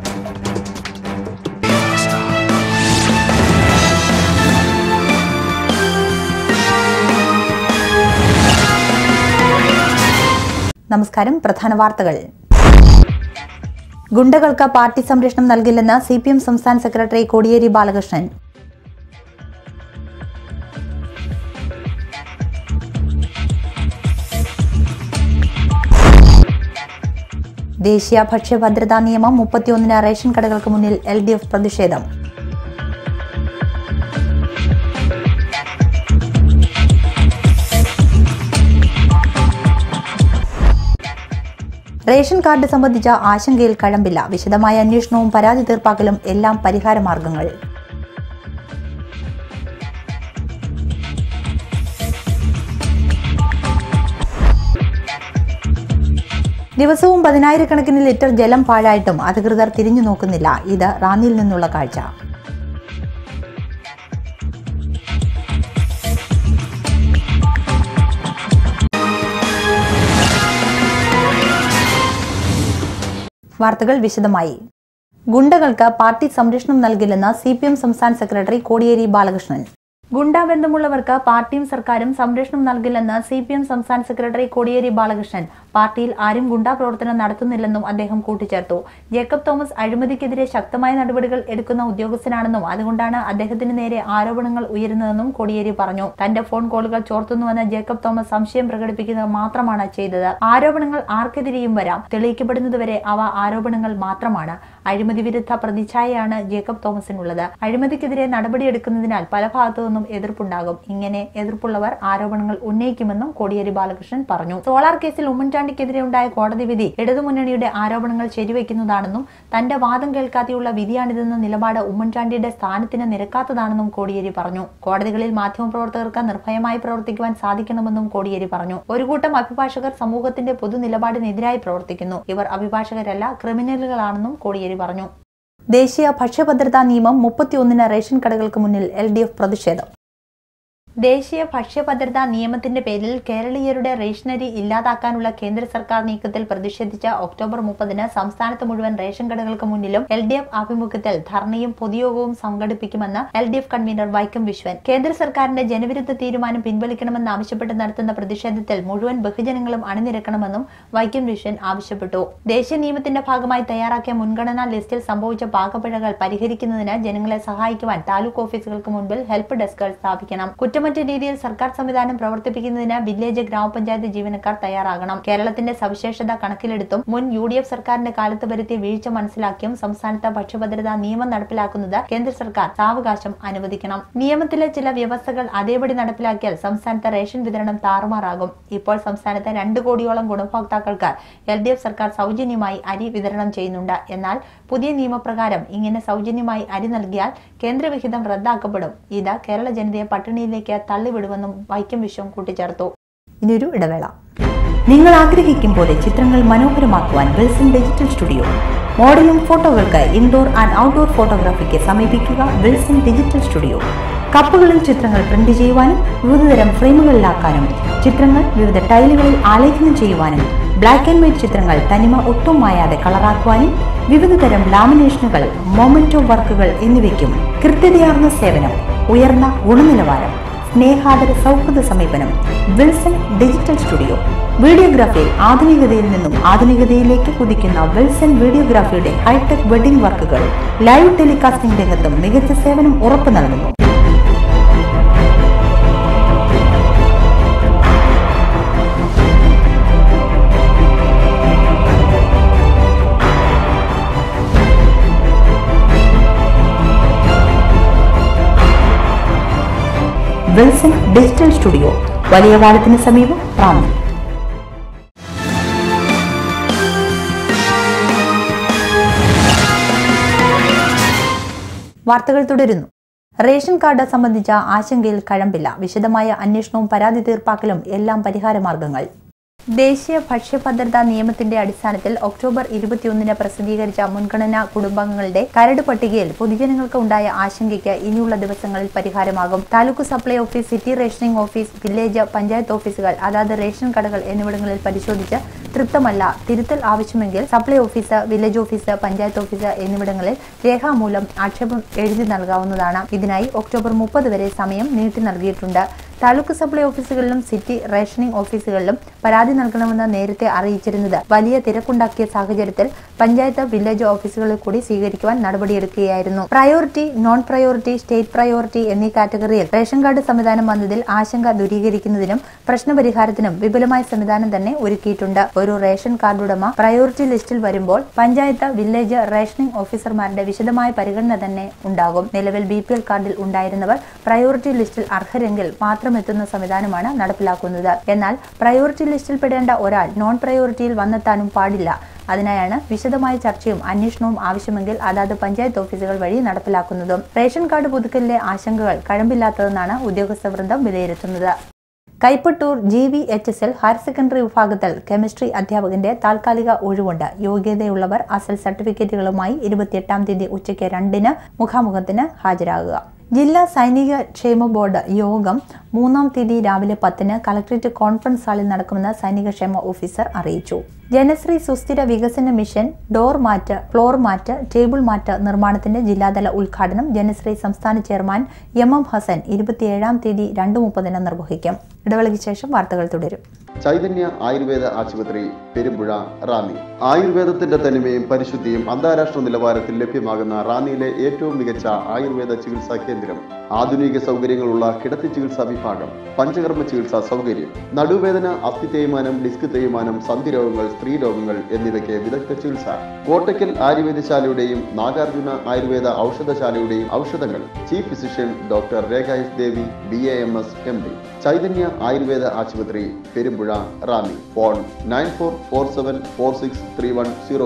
നമസ്കാരം പ്രധാന വാർത്തകൾ ഗുണ്ടകൾക്ക് പാർട്ടി സംരക്ഷണം നൽകില്ലെന്ന് സി പി എം സംസ്ഥാന സെക്രട്ടറി കോടിയേരി ബാലകൃഷ്ണൻ ദേശീയ ഭക്ഷ്യഭദ്രതാ നിയമം മുപ്പത്തിയൊന്നിന് റേഷൻ കടകൾക്ക് മുന്നിൽ എൽ ഡി എഫ് പ്രതിഷേധം റേഷൻ കാർഡ് സംബന്ധിച്ച ആശങ്കയിൽ കഴമ്പില്ല വിശദമായ അന്വേഷണവും പരാതി തീർപ്പാക്കലും എല്ലാം പരിഹാരമാർഗങ്ങൾ ദിവസവും പതിനായിരക്കണക്കിന് ലിറ്റർ ജലം പാഴായിട്ടും അധികൃതർ തിരിഞ്ഞു നോക്കുന്നില്ല ഇത് റാന്നിയിൽ നിന്നുള്ള കാഴ്ച വാർത്തകൾ വിശദമായി ഗുണ്ടകൾക്ക് പാർട്ടി സംരക്ഷണം നൽകില്ലെന്ന് സി പി എം സംസ്ഥാന സെക്രട്ടറി കോടിയേരി ബാലകൃഷ്ണൻ ഗുണ്ടാബന്ധമുള്ളവർക്ക് പാർട്ടിയും സർക്കാരും സംരക്ഷണം നൽകില്ലെന്ന് സി പി എം സംസ്ഥാന സെക്രട്ടറി കോടിയേരി ബാലകൃഷ്ണൻ പാർട്ടിയിൽ ആരും ഗുണ്ടാ പ്രവർത്തനം നടത്തുന്നില്ലെന്നും അദ്ദേഹം കൂട്ടിച്ചേർത്തു ജേക്കബ് തോമസ് അഴിമതിക്കെതിരെ ശക്തമായ നടപടികൾ എടുക്കുന്ന ഉദ്യോഗസ്ഥനാണെന്നും അതുകൊണ്ടാണ് അദ്ദേഹത്തിന് നേരെ ആരോപണങ്ങൾ ഉയരുന്നതെന്നും കോടിയേരി പറഞ്ഞു തന്റെ ഫോൺ കോളുകൾ ചോർത്തുന്നുവെന്ന് ജേക്കബ് തോമസ് സംശയം പ്രകടിപ്പിക്കുന്നത് മാത്രമാണ് ചെയ്തത് ആരോപണങ്ങൾ ആർക്കെതിരെയും വരാം തെളിയിക്കപ്പെടുന്നതുവരെ അവ ആരോപണങ്ങൾ മാത്രമാണ് അഴിമതി വിരുദ്ധ പ്രതിച്ഛായയാണ് ജേക്കബ് തോമസിനുള്ളത് അഴിമതിക്കെതിരെ നടപടിയെടുക്കുന്നതിനാൽ പല ഭാഗത്തു നിന്നും എതിർപ്പുണ്ടാകും ഇങ്ങനെ എതിർപ്പുള്ളവർ ആരോപണങ്ങൾ ഉന്നയിക്കുമെന്നും കോടിയേരി ബാലകൃഷ്ണൻ പറഞ്ഞു സോളാർ കേസിൽ ഉമ്മൻചാണ്ടിക്കെതിരെ ഉണ്ടായ കോടതി വിധി ഇടതുമുന്നണിയുടെ ആരോപണങ്ങൾ ശരിവെക്കുന്നതാണെന്നും തന്റെ വാദം കേൾക്കാതെയുള്ള വിധിയാണിതെന്ന നിലപാട് ഉമ്മൻചാണ്ടിയുടെ സ്ഥാനത്തിന് നിരക്കാത്തതാണെന്നും കോടിയേരി പറഞ്ഞു കോടതികളിൽ മാധ്യമപ്രവർത്തകർക്ക് നിർഭയമായി പ്രവർത്തിക്കുവാൻ സാധിക്കണമെന്നും കോടിയേരി പറഞ്ഞു ഒരു കൂട്ടം അഭിഭാഷകർ സമൂഹത്തിന്റെ പൊതു നിലപാടിനെതിരായി പ്രവർത്തിക്കുന്നു ഇവർ അഭിഭാഷകരല്ല ക്രിമിനലുകളാണെന്നും കോടിയേരി പറഞ്ഞു ദേശീയ ഭക്ഷ്യഭദ്രതാ നിയമം മുപ്പത്തിയൊന്നിന് റേഷൻ കടകൾക്ക് മുന്നിൽ എൽ ഡി എഫ് പ്രതിഷേധം ദേശീയ ഭക്ഷ്യഭദ്രതാ നിയമത്തിന്റെ പേരിൽ കേരളീയരുടെ റേഷനരി ഇല്ലാതാക്കാനുള്ള കേന്ദ്ര സർക്കാർ നീക്കത്തിൽ പ്രതിഷേധിച്ച ഒക്ടോബർ മുപ്പതിന് സംസ്ഥാനത്ത് മുഴുവൻ റേഷൻ കടകൾക്ക് മുന്നിലും എൽ ഡി എഫ് ആഭിമുഖ്യത്തിൽ ധർണയും പൊതുയോഗവും സംഘടിപ്പിക്കുമെന്ന് L D F convener Vaikom Viswan കേന്ദ്ര സർക്കാരിന്റെ ജനവിരുദ്ധ തീരുമാനം പിൻവലിക്കണമെന്ന് ആവശ്യപ്പെട്ട് നടത്തുന്ന പ്രതിഷേധത്തിൽ മുഴുവൻ ബഹുജനങ്ങളും അണിനിരക്കണമെന്നും വൈക്കം വിശ്വൻ ആവശ്യപ്പെട്ടു ദേശീയ നിയമത്തിന്റെ ഭാഗമായി തയ്യാറാക്കിയ മുൻഗണനാ ലിസ്റ്റിൽ സംഭവിച്ച പാകപ്പിഴകൾ പരിഹരിക്കുന്നതിന് ജനങ്ങളെ സഹായിക്കുവാൻ താലൂക്ക് ഓഫീസുകൾക്ക് മുൻപിൽ ഹെൽപ്പ് ഡെസ്കുകൾ സ്ഥാപിക്കണം കുറ്റമറ്റ രീതിയിൽ സർക്കാർ സംവിധാനം പ്രവർത്തിപ്പിക്കുന്നതിന് വില്ലേജ് ഗ്രാമപഞ്ചായത്ത് ജീവനക്കാർ തയ്യാറാകണം കേരളത്തിന്റെ സവിശേഷത കണക്കിലെടുത്തും മുൻ യു ഡി എഫ് സർക്കാരിന്റെ കാലത്ത് വരുത്തിയ വീഴ്ച മനസ്സിലാക്കിയും സംസ്ഥാനത്ത് ഭക്ഷ്യഭദ്രതാ നിയമം നടപ്പിലാക്കുന്നത് കേന്ദ്ര സർക്കാർ സാവകാശം അനുവദിക്കണം നിയമത്തിലെ ചില വ്യവസ്ഥകൾ അതേപടി നടപ്പിലാക്കിയാൽ സംസ്ഥാനത്തെ റേഷൻ വിതരണം താറുമാറാകും ഇപ്പോൾ സംസ്ഥാനത്തെ രണ്ട് കോടിയോളം ഗുണഭോക്താക്കൾക്ക് എൽ ഡി എഫ് സർക്കാർ സൗജന്യമായി അരി വിതരണം ചെയ്യുന്നുണ്ട് എന്നാൽ പുതിയ നിയമപ്രകാരം ഇങ്ങനെ സൗജന്യമായി അരി നൽകിയാൽ കേന്ദ്രവിഹിതം റദ്ദാക്കപ്പെടും ഇത് കേരള ജനതയെ പട്ടിണിയിലേക്ക് തള്ളിവിടുമെന്നും വൈക്കം വിശ്വം കൂട്ടിച്ചേർത്തു ഇനിയൊരു ഇടവേള നിങ്ങൾ ആഗ്രഹിക്കും പോലെ ചിത്രങ്ങൾ മനോഹരമാക്കുവാൻ വിൽസൺ ഡിജിറ്റൽ സ്റ്റുഡിയോ മോഡലിംഗ് ഫോട്ടോകൾക്ക് ഇൻഡോർ ആൻഡ് ഔട്ട്ഡോർ ഫോട്ടോഗ്രാഫിക്ക് സമീപിക്കുക വിൽസൺ ഡിജിറ്റൽ സ്റ്റുഡിയോ കപ്പുകളിൽ ചിത്രങ്ങൾ പ്രിന്റ് ചെയ്യുവാനും വിവിധതരം ഫ്രെയിമുകളിലാക്കാനും ചിത്രങ്ങൾ വിവിധ ടൈലുകളിൽ ആലേഖനം ചെയ്യുവാനും ബ്ലാക്ക് ആൻഡ് വൈറ്റ് ചിത്രങ്ങൾ തനിമ ഒട്ടും മായാതെ കളറാക്കുവാനും വിവിധതരം ലാമിനേഷനുകൾ മൊമെന്റോ വർക്കുകൾ എന്നിവയ്ക്കും കൃത്യതയാർന്ന സേവനം ഉയർന്ന ഗുണനിലവാരം സ്നേഹാദര സൗഹൃദ സമീപനം വിൽസൺ ഡിജിറ്റൽ സ്റ്റുഡിയോ വീഡിയോഗ്രാഫിയിൽ ആധുനികതയിൽ നിന്നും ആധുനികതയിലേക്ക് കുതിക്കുന്ന വിൽസൺ വീഡിയോഗ്രാഫിയുടെ ഹൈടെക് വെഡിംഗ് വർക്കുകൾ ലൈവ് ടെലികാസ്റ്റിംഗ് രംഗത്തും മികച്ച സേവനം ഉറപ്പു നൽകുന്നു വിൽസൺ ഡിജിറ്റൽ സ്റ്റുഡിയോ വലിയ പാലത്തിന് സമീപം റാന്നി വാർത്തകൾ തുടരുന്നു റേഷൻ കാർഡ് സംബന്ധിച്ച ആശങ്കയിൽ കഴമ്പില്ല വിശദമായ അന്വേഷണവും പരാതി തീർപ്പാക്കലും എല്ലാം പരിഹാരമാർഗങ്ങൾ ദേശീയ ഭക്ഷ്യഭദ്രതാ നിയമത്തിന്റെ അടിസ്ഥാനത്തിൽ ഒക്ടോബർ ഇരുപത്തിയൊന്നിന് പ്രസിദ്ധീകരിച്ച മുൻഗണനാ കുടുംബാംഗങ്ങളുടെ കരട് പട്ടികയിൽ പൊതുജനങ്ങൾക്ക് ഉണ്ടായ ആശങ്കയ്ക്ക് ഇനിയുള്ള ദിവസങ്ങളിൽ പരിഹാരമാകും taluk supply office city rationing office village panchayat ഓഫീസുകൾ അതാത് റേഷൻ കടകൾ എന്നിവിടങ്ങളിൽ പരിശോധിച്ച് തൃപ്തമല്ല തിരുത്തൽ ആവശ്യമെങ്കിൽ supply office village office panchayat office എന്നിവിടങ്ങളിൽ രേഖാമൂലം ആക്ഷേപം എഴുതി നൽകാവുന്നതാണ് ഇതിനായി ഒക്ടോബർ മുപ്പത് വരെ സമയം നീട്ടി നൽകിയിട്ടുണ്ട് താലൂക്ക് സപ്ലൈ ഓഫീസുകളിലും സിറ്റി റേഷനിംഗ് ഓഫീസുകളിലും പരാതി നൽകണമെന്ന് നേരത്തെ അറിയിച്ചിരുന്നത് വലിയ തിരക്കുണ്ടാക്കിയ സാഹചര്യത്തിൽ പഞ്ചായത്ത് വില്ലേജ് ഓഫീസുകളിൽ കൂടി സ്വീകരിക്കുവാൻ നടപടിയെടുക്കുകയായിരുന്നു priority non priority state priority എന്നീ കാറ്റഗറിയിൽ റേഷൻ കാർഡ് സംവിധാനം വന്നതിൽ ആശങ്ക ദൂരീകരിക്കുന്നതിനും പ്രശ്നപരിഹാരത്തിനും വിപുലമായ സംവിധാനം തന്നെ ഒരുക്കിയിട്ടുണ്ട് ഒരു റേഷൻ കാർഡ് ഉടമ പ്രയോറിറ്റി ലിസ്റ്റിൽ വരുമ്പോൾ പഞ്ചായത്ത് വില്ലേജ് റേഷനിംഗ് ഓഫീസർമാരുടെ വിശദമായ പരിഗണന തന്നെ ഉണ്ടാകും നിലവിൽ ബി പി എൽ കാർഡിൽ ഉണ്ടായിരുന്നവർ പ്രയോറിറ്റി ലിസ്റ്റിൽ അർഹരെങ്കിൽ മാത്രം എത്തുന്ന സംവിധാനമാണ് നടപ്പിലാക്കുന്നത് എന്നാൽ പ്രയോറിറ്റി ലിസ്റ്റിൽ പെടേണ്ട ഒരാൾ നോൺ പ്രയോറിറ്റിയിൽ വന്നെത്താനും പാടില്ല അതിനായാണ് വിശദമായ ചർച്ചയും അന്വേഷണവും ആവശ്യമെങ്കിൽ അതാത് പഞ്ചായത്ത് ഓഫീസുകൾ വഴി നടപ്പിലാക്കുന്നതും റേഷൻ കാർഡ് പുതുക്കലിലെ ആശങ്കകൾ കഴമ്പില്ലാത്തതെന്നാണ് ഉദ്യോഗസ്ഥ വൃന്ദം വിലയിരുത്തുന്നത് Kaipattoor G V H S L higher secondary വിഭാഗത്തിൽ കെമിസ്ട്രി അധ്യാപകന്റെ താൽക്കാലിക ഒഴിവുണ്ട് യോഗ്യതയുള്ളവർ അസൽ സർട്ടിഫിക്കറ്റുകളുമായി ഇരുപത്തിയെട്ടാം തീയതി ഉച്ചയ്ക്ക് രണ്ടിന് മുഖാമുഖത്തിന് ഹാജരാകുക ജില്ലാ സൈനിക ക്ഷേമ ബോർഡ് യോഗം മൂന്നാം തീയതി രാവിലെ പത്തിന് കളക്ടറേറ്റ് കോൺഫറൻസ് ഹാളിൽ നടക്കുമെന്ന് സൈനിക ക്ഷേമ ഓഫീസർ അറിയിച്ചു ജനശ്രീ സുസ്ഥിര വികസന mission door mat floor mat table mat നിർമ്മാണത്തിന്റെ ജില്ലാതല ഉദ്ഘാടനം ജനശ്രീ സംസ്ഥാന ചെയർമാൻ എം എം ഹസൻ ഇരുപത്തിയേഴാം തീയതി രണ്ട് മുപ്പതിന് നിർവഹിക്കും ഇടവേളയ്ക്ക് ശേഷം വാർത്തകൾ തുടരും ചൈതന്യ ആയുർവേദ ആശുപത്രി പെരുമ്പുഴ റാന്നി ആയുർവേദത്തിന്റെ തനിമയും പരിശുദ്ധിയും അന്താരാഷ്ട്ര നിലവാരത്തിൽ ലഭ്യമാകുന്ന റാന്നിയിലെ ഏറ്റവും മികച്ച ആയുർവേദ ചികിത്സാ കേന്ദ്രം ആധുനിക സൗകര്യങ്ങളുള്ള കിടത്തി ചികിത്സാ വിഭാഗം പഞ്ചകർമ്മ ചികിത്സാ സൗകര്യം നടുവേദന അസ്ഥി തേയ്മാനം ഡിസ്ക് തേയ്മാനം സന്ധി രോഗങ്ങൾ സ്ത്രീ രോഗങ്ങൾ എന്നിവയ്ക്ക് വിദഗ്ധ ചികിത്സ കോട്ടയ്ക്കൽ ആയുർവേദശാലയുടെയും നാഗാർജുന ആയുർവേദ ഔഷധശാലയുടെയും ഔഷധങ്ങൾ chief physician doctor Rekha S Devi B A M S M D Chaitanya Ayurveda ആശുപത്രി Perumpuzha Ranni phone nine four four seven four six three one zero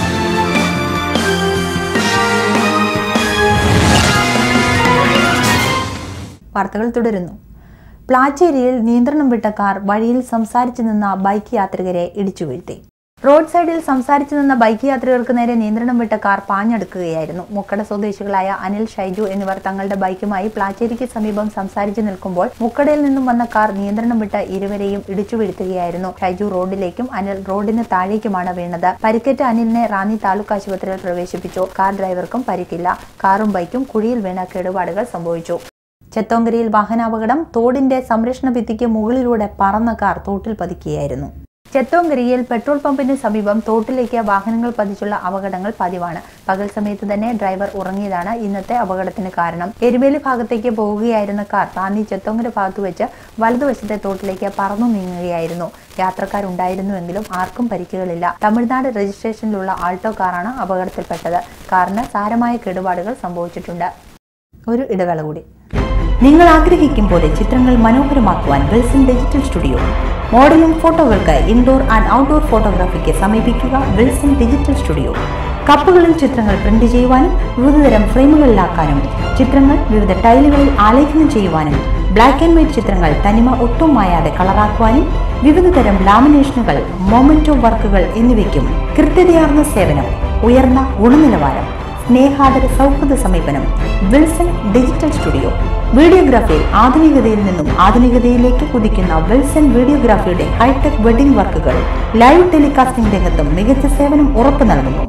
വാർത്തകൾ തുടരുന്നു പ്ലാച്ചേരിയിൽ നിയന്ത്രണം വിട്ട കാർ വഴിയിൽ സംസാരിച്ചു നിന്ന ബൈക്ക് യാത്രികരെ ഇടിച്ചു വീഴ്ത്തി റോഡ് സൈഡിൽ സംസാരിച്ചു നിന്ന ബൈക്ക് യാത്രികർക്ക് നേരെ നിയന്ത്രണം വിട്ട കാർ പാഞ്ഞെടുക്കുകയായിരുന്നു മുക്കട സ്വദേശികളായ അനിൽ ഷൈജു എന്നിവർ തങ്ങളുടെ ബൈക്കുമായി പ്ലാച്ചേരിക്ക് സമീപം സംസാരിച്ചു നിൽക്കുമ്പോൾ മുക്കടയിൽ നിന്നും വന്ന കാർ നിയന്ത്രണം വിട്ട് ഇരുവരെയും ഇടിച്ചു വീഴ്ത്തുകയായിരുന്നു ഷൈജു റോഡിലേക്കും അനിൽ റോഡിന് താഴേക്കുമാണ് വീണത് പരിക്കേറ്റ അനിലിനെ റാന്നി താലൂക്ക് ആശുപത്രിയിൽ പ്രവേശിപ്പിച്ചു കാർ ഡ്രൈവർക്കും പരിക്കില്ല കാറും ബൈക്കും കുഴിയിൽ വീണ കേടുപാടുകൾ സംഭവിച്ചു ചെത്തോങ്കരയിൽ വാഹനാപകടം തോടിന്റെ സംരക്ഷണ ഭിത്തിക്ക് മുകളിലൂടെ പറന്ന കാർ തോട്ടിൽ പതിക്കുകയായിരുന്നു ചെത്തോങ്കരയിൽ പെട്രോൾ പമ്പിന് സമീപം തോട്ടിലേക്ക് വാഹനങ്ങൾ പതിച്ചുള്ള അപകടങ്ങൾ പതിവാണ് പകൽ സമയത്ത് തന്നെ ഡ്രൈവർ ഉറങ്ങിയതാണ് ഇന്നത്തെ അപകടത്തിന് കാരണം എരുമേലി ഭാഗത്തേക്ക് പോവുകയായിരുന്ന കാർ റാന്നി ചെത്തോങ്കര ഭാഗത്ത് വെച്ച് വലതുവശത്തെ തോട്ടിലേക്ക് പറന്നു നീങ്ങുകയായിരുന്നു യാത്രക്കാരുണ്ടായിരുന്നുവെങ്കിലും ആർക്കും പരിക്കുകളില്ല തമിഴ്നാട് രജിസ്ട്രേഷനിലുള്ള ആൾട്ടോ കാറാണ് അപകടത്തിൽപ്പെട്ടത് കാറിന് സാരമായ കേടുപാടുകൾ സംഭവിച്ചിട്ടുണ്ട് ഒരു ഇടവേള കൂടി നിങ്ങൾ ആഗ്രഹിക്കും പോലെ ചിത്രങ്ങൾ മനോഹരമാക്കുവാൻ വിൽസൺ ഡിജിറ്റൽ സ്റ്റുഡിയോ മോഡലിംഗ് ഫോട്ടോകൾക്ക് ഇൻഡോർ ആൻഡ് ഔട്ട്ഡോർ ഫോട്ടോഗ്രാഫിക്ക് സമീപിക്കുക വിൽസൺ ഡിജിറ്റൽ സ്റ്റുഡിയോ കപ്പുകളിൽ ചിത്രങ്ങൾ പ്രിന്റ് ചെയ്യുവാനും വിവിധതരം ഫ്രെയിമുകളിലാക്കാനും ചിത്രങ്ങൾ വിവിധ ടൈലുകളിൽ ആലേഖനം ചെയ്യുവാനും ബ്ലാക്ക് ആൻഡ് വൈറ്റ് ചിത്രങ്ങൾ തനിമ ഒട്ടും മായാതെ കളറാക്കുവാനും വിവിധതരം ലാമിനേഷനുകൾ മൊമെന്റോ വർക്കുകൾ എന്നിവയ്ക്കും കൃത്യതയാർന്ന സേവനം ഉയർന്ന ഗുണനിലവാരം സ്നേഹാദര സൗഹൃദ സമീപനം വിൽസൺ ഡിജിറ്റൽ സ്റ്റുഡിയോ വീഡിയോഗ്രാഫിയിൽ ആധുനികതയിൽ നിന്നും ആധുനികതയിലേക്ക് കുതിക്കുന്ന വിൽസൺ വീഡിയോഗ്രാഫിയുടെ ഹൈടെക് വെഡിംഗ് വർക്കുകൾ ലൈവ് ടെലികാസ്റ്റിംഗ് രംഗത്തും മികച്ച സേവനം ഉറപ്പു നൽകുന്നു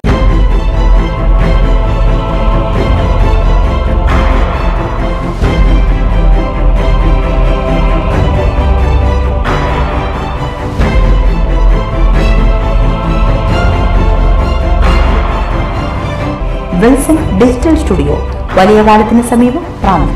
വിൽസൺ ഡിജിറ്റൽ സ്റ്റുഡിയോ വലിയ കാലത്തിന് സമീപം റാന്നി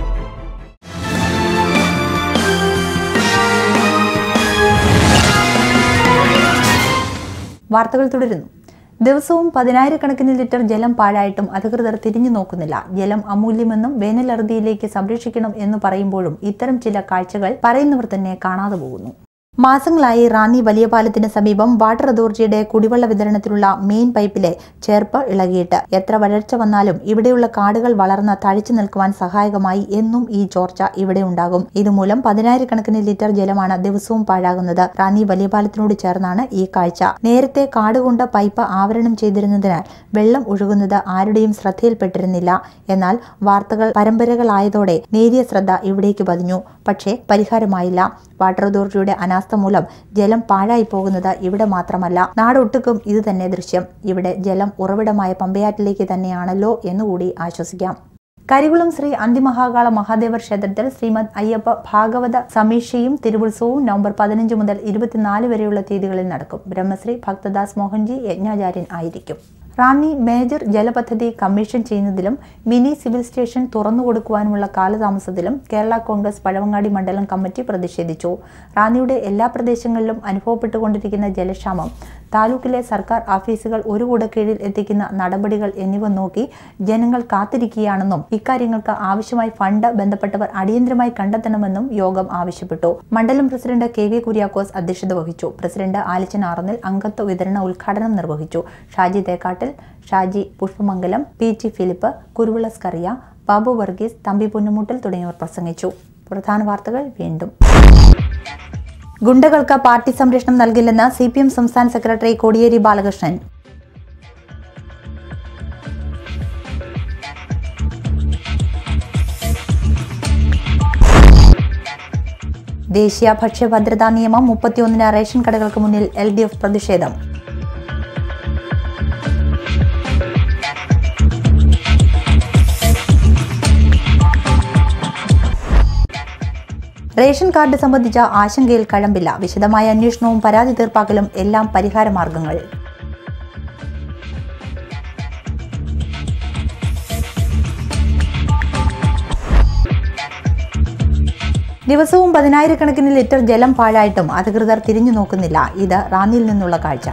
വാർത്തകൾ തുടരുന്നു ദിവസവും പതിനായിരക്കണക്കിന് ലിറ്റർ ജലം പാഴായിട്ടും അധികൃതർ തിരിഞ്ഞു നോക്കുന്നില്ല ജലം അമൂല്യമെന്നും വേനലറുതിയിലേക്ക് സംരക്ഷിക്കണം എന്ന് പറയുമ്പോഴും ഇത്തരം ചില കാഴ്ചകൾ പറയുന്നവർ തന്നെ കാണാതെ പോകുന്നു മാസങ്ങളായി റാന്നി വലിയ പാലത്തിന് സമീപം വാട്ടർ അതോറിറ്റിയുടെ കുടിവെള്ള വിതരണത്തിലുള്ള മെയിൻ പൈപ്പിലെ ചേർപ്പ് ഇളകിയിട്ട് എത്ര വരൾച്ച വന്നാലും ഇവിടെയുള്ള കാടുകൾ വളർന്ന് തഴിച്ചു നിൽക്കുവാൻ സഹായകമായി എന്നും ഈ ചോർച്ച ഇവിടെ ഉണ്ടാകും ഇതുമൂലം പതിനായിരക്കണക്കിന് ലിറ്റർ ജലമാണ് ദിവസവും പാഴാകുന്നത് റാന്നി വലിയ പാലത്തിനോട് ചേർന്നാണ് ഈ കാഴ്ച നേരത്തെ കാട് കൊണ്ട് പൈപ്പ് ആവരണം ചെയ്തിരുന്നതിനാൽ വെള്ളം ഒഴുകുന്നത് ആരുടെയും ശ്രദ്ധയിൽപ്പെട്ടിരുന്നില്ല എന്നാൽ വാർത്തകൾ പരമ്പരകളായതോടെ നേരിയ ശ്രദ്ധ ഇവിടേക്ക് പതിഞ്ഞു പക്ഷേ പരിഹാരമായില്ല വാട്ടർ അതോറിറ്റിയുടെ അനാസ്ഥ അനാസ്ഥ മൂലം ജലം പാഴായി പോകുന്നത് ഇവിടെ മാത്രമല്ല നാടൊട്ടുക്കും ഇത് തന്നെ ദൃശ്യം ഇവിടെ ജലം ഉറവിടമായ പമ്പയാറ്റിലേക്ക് തന്നെയാണല്ലോ എന്നുകൂടി ആശ്വസിക്കാം കരികുളം ശ്രീ അന്തിമഹാകാള മഹാദേവർ ക്ഷേത്രത്തിൽ ശ്രീമദ് അയ്യപ്പ ഭാഗവത സമീക്ഷയും തിരുവുത്സവവും നവംബർ പതിനഞ്ച് മുതൽ ഇരുപത്തിനാല് വരെയുള്ള തീയതികളിൽ നടക്കും ബ്രഹ്മശ്രീ ഭക്തദാസ് മോഹൻജി യജ്ഞാചാര്യൻ ആയിരിക്കും റാന്നി മേജർ ജലപദ്ധതി കമ്മീഷൻ ചെയ്യുന്നതിലും മിനി സിവിൽ സ്റ്റേഷൻ തുറന്നുകൊടുക്കുവാനുമുള്ള കാലതാമസത്തിലും കേരള കോൺഗ്രസ് പഴവങ്ങാടി മണ്ഡലം കമ്മിറ്റി പ്രതിഷേധിച്ചു റാന്നിയുടെ എല്ലാ പ്രദേശങ്ങളിലും അനുഭവപ്പെട്ടുകൊണ്ടിരിക്കുന്ന ജലക്ഷാമം താലൂക്കിലെ സർക്കാർ ഓഫീസുകൾ ഒരു കുടക്കീഴിൽ എത്തിക്കുന്ന നടപടികൾ എന്നിവ നോക്കി ജനങ്ങൾ കാത്തിരിക്കുകയാണെന്നും ഇക്കാര്യങ്ങൾക്ക് ആവശ്യമായി ഫണ്ട് ബന്ധപ്പെട്ടവർ അടിയന്തരമായി കണ്ടെത്തണമെന്നും യോഗം ആവശ്യപ്പെട്ടു മണ്ഡലം പ്രസിഡന്റ് കെ വി കുര്യാക്കോസ് അധ്യക്ഷത വഹിച്ചു പ്രസിഡന്റ് ആലിച്ചൻ ആറന്നിൽ അംഗത്വ വിതരണ ഉദ്ഘാടനം നിർവഹിച്ചു Shaji Thekkattil Shaji Pushpamangalam P T Philip Kuruvila Scaria Babu Varghese Thampi Punnamuttal തുടങ്ങിയവർ പ്രസംഗിച്ചു പ്രധാന വാർത്തകൾ വീണ്ടും ഗുണ്ടകൾക്ക് പാർട്ടി സംരക്ഷണം നൽകില്ലെന്ന് സി പി എം സംസ്ഥാന സെക്രട്ടറി കോടിയേരി ബാലകൃഷ്ണൻ ദേശീയ ഭക്ഷ്യഭദ്രതാ നിയമം മുപ്പത്തിയൊന്നിന് റേഷൻ കടകൾക്ക് മുന്നിൽ എൽ ഡി എഫ് പ്രതിഷേധം റേഷൻ കാർഡ് സംബന്ധിച്ച ആശങ്കയിൽ കഴമ്പില്ല വിശദമായ അന്വേഷണവും പരാതി തീർപ്പാക്കലും എല്ലാം പരിഹാരമാർഗങ്ങൾ ദിവസവും പതിനായിരക്കണക്കിന് ലിറ്റർ ജലം പാഴായിട്ടും അധികൃതർ തിരിഞ്ഞു നോക്കുന്നില്ല ഇത് റാന്നിയിൽ നിന്നുള്ള കാഴ്ച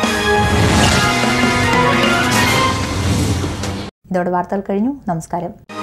ഇതോടെ വാർത്തകൾ കഴിഞ്ഞു നമസ്കാരം